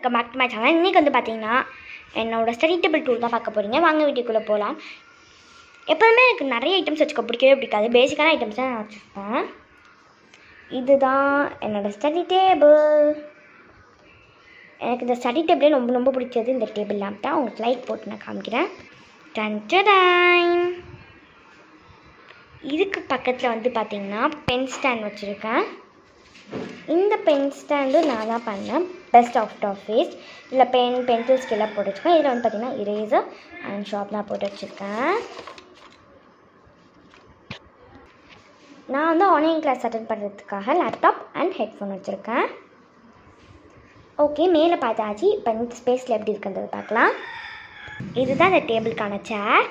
Welcome back to my channel இன்றைக்கி வந்து பார்த்தீங்கன்னா என்னோட ஸ்டடி டேபிள் டூர் தான் பார்க்க போகிறீங்க வாங்க வீட்டுக்குள்ளே போகலாம் எப்போதுமே எனக்கு நிறைய ஐட்டம்ஸ் வச்சுக்க பிடிக்கவே பிடிக்காது பேசிக்கான ஐட்டம்ஸ் தான் நான் வச்சுருப்பேன் இதுதான் என்னோட ஸ்டடி டேபிள் எனக்கு இந்த ஸ்டடி டேபிளே ரொம்ப ரொம்ப பிடிச்சது இந்த டேபிள் லேம்ப் தான் உங்களுக்கு லைட் போட்டு நான் காமிக்கிறேன் டன் டடைன். இதுக்கு பக்கத்தில் வந்து பார்த்தீங்கன்னா பென் ஸ்டாண்ட் வச்சுருக்கேன் இந்த பென் ஸ்டாண்டு நான் தான் பண்ணேன் பெஸ்ட் ஆஃப் ஆஃபீஸ் இதில் பென் பென்சில் ஸ்கெல்லாம் போட்டு வச்சுருக்கேன் இதில் வந்து பார்த்தீங்கன்னா இரேசர் அண்ட் ஷார்ப்லாம் போட்டு வச்சுருக்கேன் நான் வந்து ஆன்லைன் கிளாஸ் அட்டன் பண்ணுறதுக்காக லேப்டாப் அண்ட் ஹெட்ஃபோன் வச்சுருக்கேன் ஓகே மேலே பார்த்தாச்சு இப்போ இந்த ஸ்பேஸில் எப்படி இருக்குன்றது பார்க்கலாம் இதுதான் இந்த டேபிளுக்கான சேர்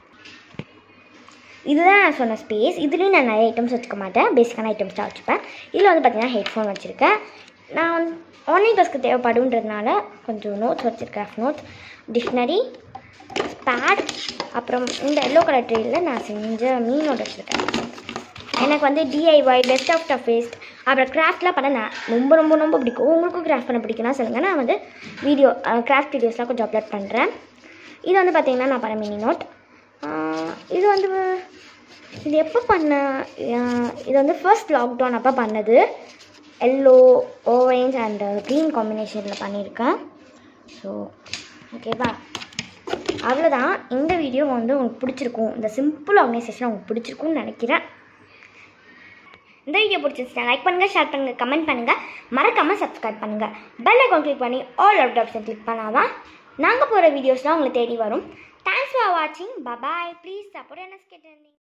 இதுதான் நான் சொன்ன ஸ்பேஸ் இதுலேயும் நான் நிறைய ஐட்டம்ஸ் வச்சுக்க மாட்டேன் பேசிக்கான ஐட்டம்ஸ் தான் வச்சுப்பேன் இதில் வந்து பார்த்தீங்கன்னா ஹெட்ஃபோன் வச்சுருக்கேன் நான் வந்து ஆன்லைன் கிளாஸ்க்கு தேவைப்படுன்றதுனால கொஞ்சம் நோட்ஸ் வச்சுருக்கேன் நோட்ஸ் டிக்ஷனரி பேட் அப்புறம் இந்த எல்லோ கலர் ட்ரேயில் நான் செஞ்ச மீனோட வச்சுருக்கேன் எனக்கு வந்து டிஐஒய் பெஸ்ட் ஆஃப் டஃபேஸ்ட் அப்புறம் கிராஃப்ட்லாம் பண்ண நான் ரொம்ப ரொம்ப ரொம்ப பிடிக்கும் உங்களுக்கும் கிராஃப்ட் பண்ண பிடிக்கும்னா சொல்லுங்கள் நான் வந்து வீடியோ கிராஃப்ட் வீடியோஸ்லாம் கொஞ்சம் அப்லோட் பண்ணுறேன் இது வந்து பார்த்தீங்கன்னா நான் பண்ண மினி நோட் இது வந்து இது எப்போ பண்ண ஆஹ் இது வந்து ஃபர்ஸ்ட் லாக்டவுன் அப்போ பண்ணது எல்லோ ஓரேஞ்ச் அண்ட் க்ரீன் காம்பினேஷனில் பண்ணியிருக்கேன் ஸோ ஓகேவா அவ்வளோதான் இந்த வீடியோ வந்து உங்களுக்கு பிடிச்சிருக்கும் இந்த சிம்பிள் ஆர்கனைசேஷன் உங்களுக்கு பிடிச்சிருக்கும்னு நினைக்கிறேன் இந்த வீடியோ பிடிச்சிருந்துச்சுன்னா லைக் பண்ணுங்கள் ஷேர் பண்ணுங்கள் கமெண்ட் பண்ணுங்கள் மறக்காமல் சப்ஸ்கிரைப் பண்ணுங்கள் பெல் அக்கௌண்ட் கிளிக் பண்ணி ஆல் அவுட் ஆப்ஷன் கிளிக் பண்ணாதான் நாங்கள் போகிற வீடியோஸ்லாம் உங்களுக்கு தேடி வரும் தேங்க்ஸ் ஃபார் வாட்சிங் பபாய் ப்ளீஸ் சப்போர்ட் என்ன கேட்டேன்